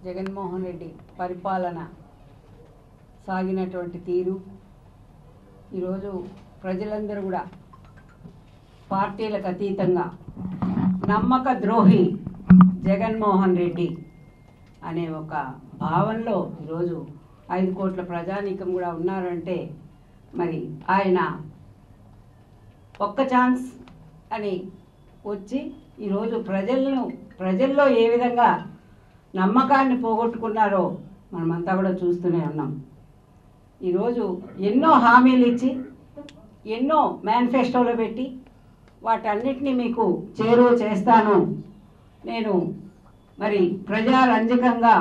జగన్మోహన్ రెడ్డి పరిపాలన సాగినటువంటి తీరు ఈరోజు ప్రజలందరూ కూడా పార్టీలకు అతీతంగా నమ్మక ద్రోహి జగన్మోహన్ రెడ్డి అనే ఒక భావనలో ఈరోజు ఐదు కోట్ల ప్రజానీకం కూడా ఉన్నారంటే మరి ఆయన ఒక్క ఛాన్స్ అని వచ్చి ఈరోజు ప్రజలను ప్రజల్లో ఏ విధంగా నమ్మకాన్ని పోగొట్టుకున్నారో మనమంతా కూడా చూస్తూనే ఉన్నాం ఈరోజు ఎన్నో హామీలు ఇచ్చి ఎన్నో మేనిఫెస్టోలో పెట్టి వాటన్నిటినీ మీకు చేరువ చేస్తాను నేను మరి ప్రజారంజకంగా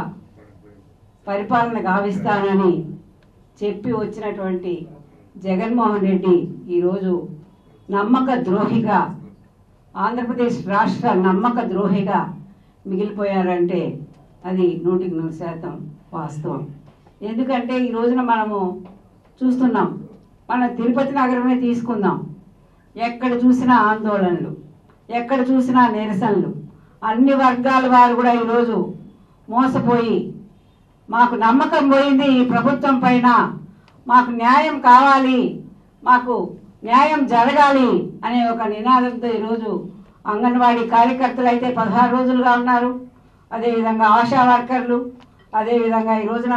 పరిపాలన గావిస్తానని చెప్పి వచ్చినటువంటి జగన్మోహన్ రెడ్డి ఈరోజు నమ్మక ద్రోహిగా ఆంధ్రప్రదేశ్ రాష్ట్ర నమ్మక ద్రోహిగా మిగిలిపోయారంటే అది నూటికి నూరు శాతం వాస్తవం ఎందుకంటే ఈ రోజున మనము చూస్తున్నాం మన తిరుపతి నగరమే తీసుకుందాం ఎక్కడ చూసినా ఆందోళనలు ఎక్కడ చూసినా నిరసనలు అన్ని వర్గాల వారు కూడా ఈరోజు మోసపోయి మాకు నమ్మకం పోయింది ఈ ప్రభుత్వం పైన మాకు న్యాయం కావాలి మాకు న్యాయం జరగాలి అనే ఒక నినాదంతో ఈరోజు అంగన్వాడీ కార్యకర్తలు అయితే పదహారు రోజులుగా ఉన్నారు అదేవిధంగా ఆశా వర్కర్లు అదేవిధంగా ఈ రోజున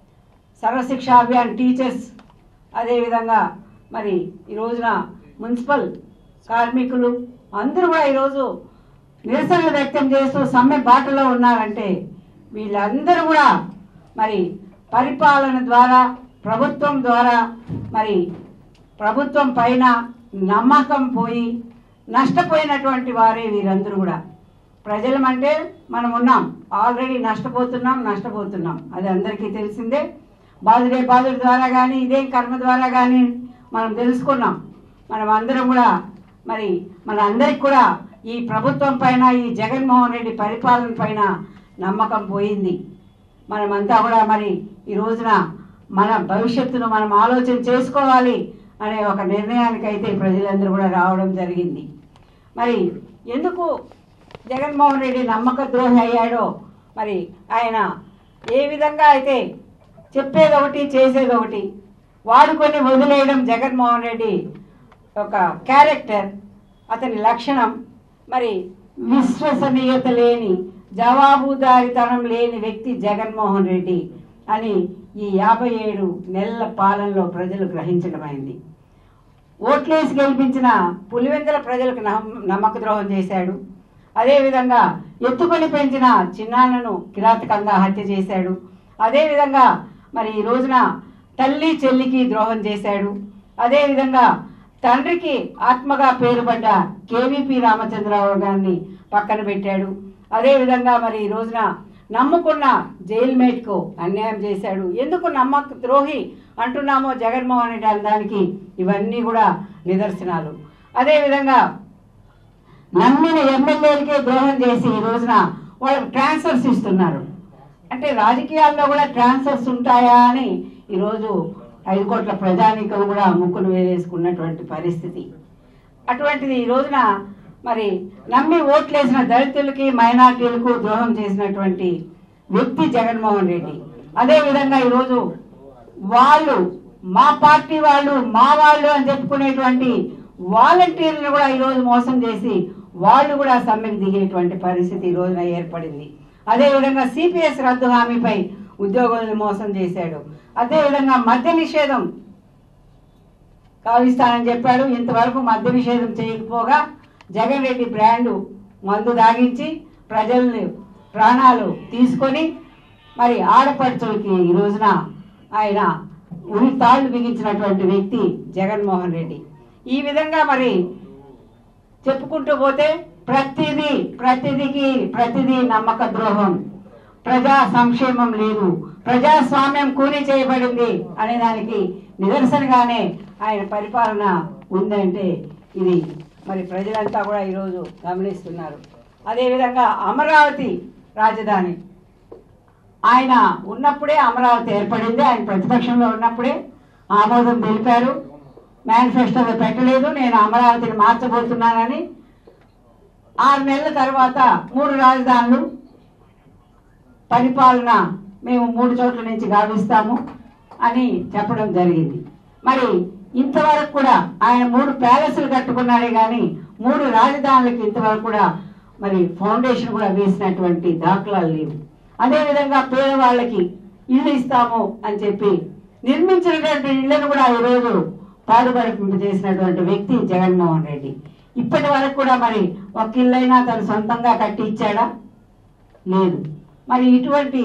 సర్వశిక్ష అభియాన్ టీచర్స్ అదేవిధంగా మరి ఈ రోజున మున్సిపల్ కార్మికులు అందరూ కూడా ఈరోజు నిరసనలు వ్యక్తం చేస్తూ సమ్మె బాటలో ఉన్నారంటే వీళ్ళందరూ కూడా మరి పరిపాలన ద్వారా ప్రభుత్వం ద్వారా మరి ప్రభుత్వం పైన నమ్మకం పోయి నష్టపోయినటువంటి వారే వీరందరూ కూడా ప్రజలమంటే మనం ఉన్నాం ఆల్రెడీ నష్టపోతున్నాం నష్టపోతున్నాం అది అందరికీ తెలిసిందే బాధుడే బాధుడి ద్వారా కానీ ఇదేం కర్మ ద్వారా కానీ మనం తెలుసుకున్నాం మనం అందరం కూడా మరి మన అందరికి కూడా ఈ ప్రభుత్వం పైన ఈ జగన్మోహన్ రెడ్డి పరిపాలన పైన నమ్మకం పోయింది మనమంతా కూడా మరి ఈ రోజున మన భవిష్యత్తును మనం ఆలోచన చేసుకోవాలి అనే ఒక నిర్ణయానికి అయితే ప్రజలందరూ కూడా రావడం జరిగింది మరి ఎందుకు జగన్మోహన్ రెడ్డి నమ్మక ద్రోహి అయ్యాడో మరి ఆయన ఏ విధంగా అయితే చెప్పేది ఒకటి చేసేది ఒకటి వాడుకొని వదిలేయడం జగన్మోహన్ రెడ్డి ఒక క్యారెక్టర్ అతని లక్షణం మరి విశ్వసనీయత లేని జవాబుదారితనం లేని వ్యక్తి జగన్మోహన్ రెడ్డి అని ఈ యాభై ఏడు నెలల పాలనలో ప్రజలు గ్రహించడమైంది ఓట్లేసి గెలిపించిన పులివెందుల ప్రజలకు నమ్మ- నమ్మక ద్రోహం చేశాడు అదేవిధంగా ఎత్తుకొని పెంచిన చిన్నాన్నను కిరాతకంగా హత్య చేశాడు అదేవిధంగా మరి ఈ రోజున తల్లి చెల్లికి ద్రోహం చేశాడు అదేవిధంగా తండ్రికి ఆత్మగా పేరుపడ్డ కేవీపీ రామచంద్రరావు గారిని పక్కన పెట్టాడు అదేవిధంగా మరి ఈ రోజున నమ్ముకున్న జైలు మేట్కు అన్యాయం చేశాడు ఎందుకు నమ్మక ద్రోహి అంటున్నామో జగన్మోహన్ రెడ్డి అనడానికి ఇవన్నీ కూడా నిదర్శనాలు అదేవిధంగా నమ్మిన ఎమ్మెల్యేలకే ద్రోహం చేసి ఈ రోజున వాళ్ళకి ట్రాన్స్ఫర్స్ ఇస్తున్నారు అంటే రాజకీయాల్లో కూడా ట్రాన్స్ఫర్స్ ఉంటాయా అని ఈరోజు ఐదు కోట్ల ప్రజానీకం కూడా ముక్కును వేలేసుకున్నటువంటి పరిస్థితి అటువంటిది ఈ రోజున మరి నమ్మి ఓట్లేసిన దళితులకి మైనార్టీలకు ద్రోహం చేసినటువంటి వ్యక్తి జగన్మోహన్ రెడ్డి అదేవిధంగా ఈరోజు వాళ్ళు మా పార్టీ వాళ్ళు మా వాళ్ళు అని చెప్పుకునేటువంటి వాలంటీర్లను కూడా ఈరోజు మోసం చేసి వాళ్ళు కూడా సమ్మెకు దిగేటువంటి పరిస్థితి ఈ రోజున ఏర్పడింది అదేవిధంగా సిపిఎస్ రద్దు హామీపై ఉద్యోగులను మోసం చేశాడు అదేవిధంగా మద్య నిషేధం కావిస్తానని చెప్పాడు ఇంతవరకు మద్య నిషేధం చేయకపోగా జగన్ రెడ్డి బ్రాండు మందు దాగించి ప్రజల్ని ప్రాణాలు తీసుకొని మరి ఆడపడుచులకి ఈ రోజున ఆయన ఉరి తాళ్లు బిగించినటువంటి వ్యక్తి జగన్మోహన్ రెడ్డి ఈ విధంగా మరి చెప్పుకుంటూ పోతే ప్రతిదీ ప్రతిదికి ప్రతిదీ నమ్మక ద్రోహం ప్రజా సంక్షేమం లేదు ప్రజాస్వామ్యం కూలీ చేయబడింది అనే దానికి నిదర్శనగానే ఆయన పరిపాలన ఉందంటే ఇది మరి ప్రజలంతా కూడా ఈరోజు గమనిస్తున్నారు అదేవిధంగా అమరావతి రాజధాని ఆయన ఉన్నప్పుడే అమరావతి ఏర్పడింది ఆయన ప్రతిపక్షంలో ఉన్నప్పుడే ఆమోదం తెలిపారు మేనిఫెస్టోలో పెట్టలేదు నేను అమరావతిని మార్చబోతున్నానని ఆరు నెలల తర్వాత మూడు రాజధానులు పరిపాలన మేము మూడు చోట్ల నుంచి గావిస్తాము అని చెప్పడం జరిగింది మరి ఇంతవరకు కూడా ఆయన మూడు ప్యాలెస్లు కట్టుకున్నాడే కానీ మూడు రాజధానులకు ఇంతవరకు కూడా మరి ఫౌండేషన్ కూడా వేసినటువంటి దాఖలాలు లేవు అదేవిధంగా పేదవాళ్ళకి ఇల్లు ఇస్తాము అని చెప్పి నిర్మించినటువంటి ఇళ్లను కూడా ఈరోజు పాడుపడి చేసినటువంటి వ్యక్తి జగన్మోహన్ రెడ్డి ఇప్పటి వరకు కూడా మరి ఒక ఇల్లైనా తను సొంతంగా కట్టి ఇచ్చాడా లేదు మరి ఇటువంటి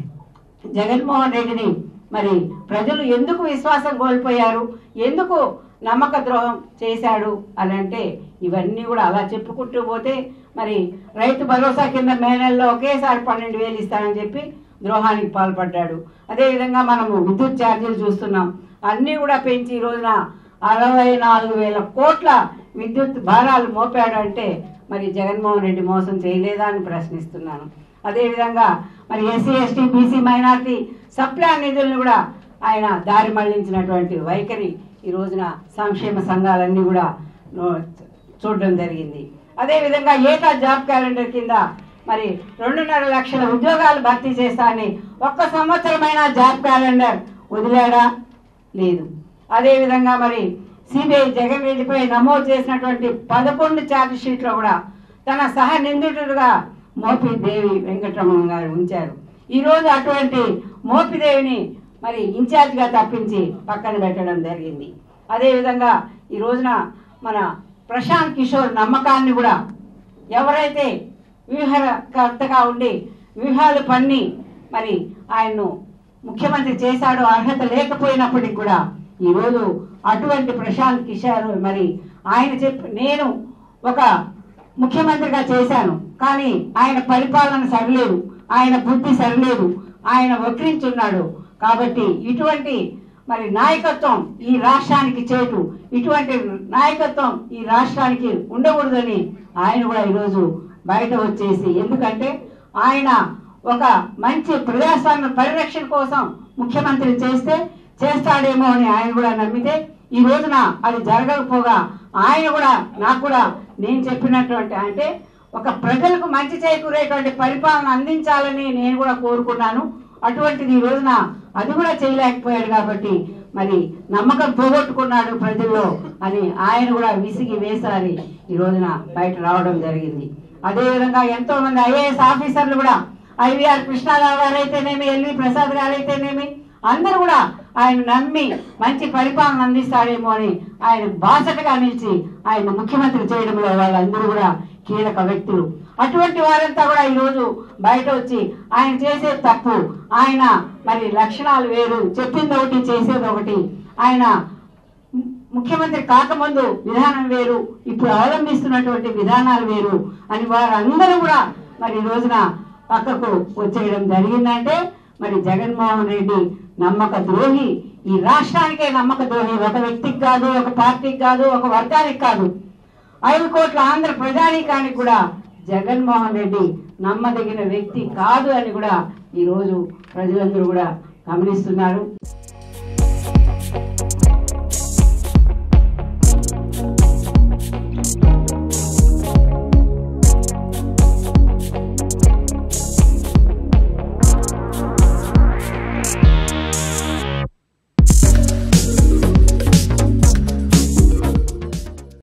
జగన్మోహన్ రెడ్డిని మరి ప్రజలు ఎందుకు విశ్వాసం కోల్పోయారు ఎందుకు నమ్మక ద్రోహం చేశాడు అని అంటే ఇవన్నీ కూడా అలా చెప్పుకుంటూ పోతే మరి రైతు భరోసా కింద మే నెలలో ఒకేసారి పన్నెండు వేలు ఇస్తానని చెప్పి ద్రోహానికి పాల్పడ్డాడు అదేవిధంగా మనము విద్యుత్ ఛార్జీలు చూస్తున్నాం అన్నీ కూడా పెంచి ఈ రోజున అరవై నాలుగు వేల కోట్ల విద్యుత్ భారాలు మోపాడు అంటే మరి జగన్మోహన్ రెడ్డి మోసం చేయలేదా అని ప్రశ్నిస్తున్నాను అదేవిధంగా మరి SC ST BC minority sub plan నిధులను కూడా ఆయన దారి మళ్లించినటువంటి వైఖరి ఈ రోజున సంక్షేమ సంఘాలన్నీ కూడా నో- చూడడం జరిగింది అదేవిధంగా ఏటా జాబ్ క్యాలెండర్ కింద మరి రెండున్నర లక్షల ఉద్యోగాలు భర్తీ చేస్తా అని ఒక్క సంవత్సరమైన జాబ్ క్యాలెండర్ వదిలాడా లేదు అదేవిధంగా మరి సిబిఐ జగన్ రెడ్డిపై నమోదు చేసినటువంటి పదకొండు ఛార్జ్ షీట్లో కూడా తన సహ నిందితుడుగా మోపిదేవి వెంకటరమణ గారు ఉంచారు ఈ రోజు అటువంటి మోపిదేవిని మరి ఇన్ఛార్జిగా తప్పించి పక్కన పెట్టడం జరిగింది అదేవిధంగా ఈ రోజున మన ప్రశాంత్ కిషోర్ నమ్మకాన్ని కూడా ఎవరైతే వ్యూహకర్తగా ఉండి వ్యూహాలు పన్ని మరి ఆయన్ను ముఖ్యమంత్రి చేశాడో అర్హత లేకపోయినప్పటికీ కూడా ఈరోజు అటువంటి ప్రశాంత్ కిషోర్ మరి ఆయన చెప్పి నేను ఒక ముఖ్యమంత్రిగా చేశాను కానీ ఆయన పరిపాలన సరిలేదు ఆయన బుద్ధి సరిలేదు ఆయన వక్రించున్నాడు కాబట్టి ఇటువంటి మరి నాయకత్వం ఈ రాష్ట్రానికి చేటు ఇటువంటి నాయకత్వం ఈ రాష్ట్రానికి ఉండకూడదని ఆయన కూడా ఈరోజు బయట వచ్చేసి ఎందుకంటే ఆయన ఒక మంచి ప్రజాస్వామ్య పరిరక్షణ కోసం ముఖ్యమంత్రి చేస్తే చేస్తాడేమో అని ఆయన కూడా నమ్మితే ఈ రోజున అది జరగకపోగా ఆయన కూడా నాకు కూడా నేను చెప్పినటువంటి అంటే ఒక ప్రజలకు మంచి చేకూరేటువంటి పరిపాలన అందించాలని నేను కూడా కోరుకున్నాను అటువంటిది ఈ రోజున అది కూడా చేయలేకపోయాడు కాబట్టి మరి నమ్మకం పోగొట్టుకున్నాడు ప్రజల్లో అని ఆయన కూడా విసిగి వేసారి ఈ రోజున బయట రావడం జరిగింది అదేవిధంగా ఎంతో మంది ఐఏఎస్ ఆఫీసర్లు కూడా ఐవీఆర్ కృష్ణారావు గారు అయితేనేమి ఎల్వి ప్రసాద్ గారు అయితేనేమి అందరూ కూడా ఆయన నమ్మి మంచి పరిపాలన అందిస్తాడేమో అని ఆయన బాసటగా నిలిచి ఆయన ముఖ్యమంత్రి చేయడంలో వాళ్ళందరూ కూడా కీలక వ్యక్తులు అటువంటి వారంతా కూడా ఈరోజు బయట వచ్చి ఆయన చేసే తప్పు ఆయన మరి లక్షణాలు వేరు చెప్పింది ఒకటి చేసేది ఒకటి ఆయన ము- ముఖ్యమంత్రి కాకముందు విధానం వేరు ఇప్పుడు అవలంబిస్తున్నటువంటి విధానాలు వేరు అని వారందరూ కూడా మరి ఈ రోజున పక్కకు వచ్చేయడం జరిగిందంటే మరి జగన్మోహన్ రెడ్డి నమ్మక ద్రోహి ఈ రాష్ట్రానికే నమ్మక ద్రోహి ఒక వ్యక్తికి కాదు ఒక పార్టీకి కాదు ఒక వర్గానికి కాదు ఐదు కోట్ల ఆంధ్ర ప్రజానీకానికి కూడా జగన్మోహన్ రెడ్డి నమ్మదగిన వ్యక్తి కాదు అని కూడా ఈ రోజు ప్రజలందరూ కూడా గమనిస్తున్నారు